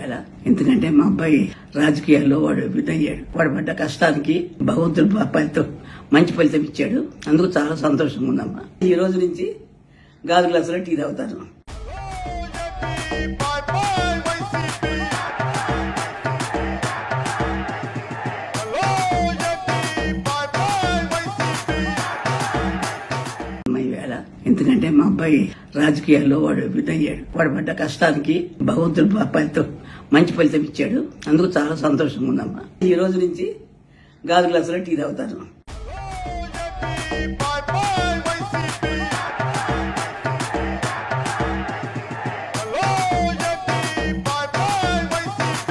వేళ ఎందుకంటే మా అబ్బాయి రాజకీయాల్లో వాడు విధయ్యాడు వాడు పడ్డ కష్టానికి భగవంతుడు మా అబ్బాయితో మంచి ఫలితం ఇచ్చాడు అందుకు చాలా సంతోషంగా ఉందమ్మా ఈ రోజు నుంచి గాజు గ్లాసులో టీ తాగుతాను Bye bye, YCP. Hello, Yeti. Bye bye, YCP. అమ్మాయి వేళ ఎందుకంటే మా అబ్బాయి రాజకీయాల్లో వాడు విధయ్యాడు వాడు పడ్డ కష్టానికి భగవంతుడు మా అబ్బాయితో మంచి ఫలితం ఇచ్చాడు అందుకు చాలా సంతోషంగా ఉందమ్మా ఈ రోజు నుంచి గాజు గ్లాసులో టీ తాగుతాను Bye bye, YCP. Hello, Yeti. Bye bye, YCP.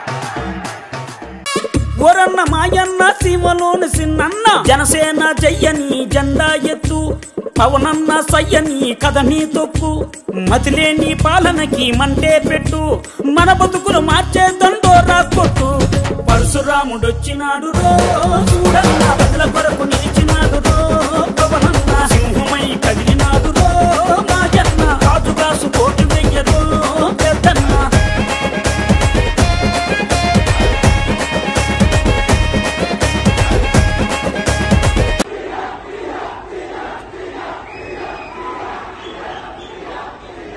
ఓరన్న మాయన్న సీమలోని సిన్నన్న జనసేన జయ్యని జెండా ఎత్తు పవనన్న సయ్యని కథని తొక్కు మతిలేని పాలనకి మంటే పెట్టు మన బతుకులు మార్చే దండోరా కొట్టు పరశురాముడొచ్చినాడు రో చూడన్న ప్రజల కొరకు నిలిచినాడు రో పవనన్న సింహమై కదిలినాడు రో మాయన్న రాజుగాసు కోటి వెయ్యరో పెద్దన్న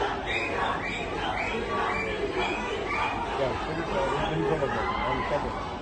Yeah, pretty good. Pretty good.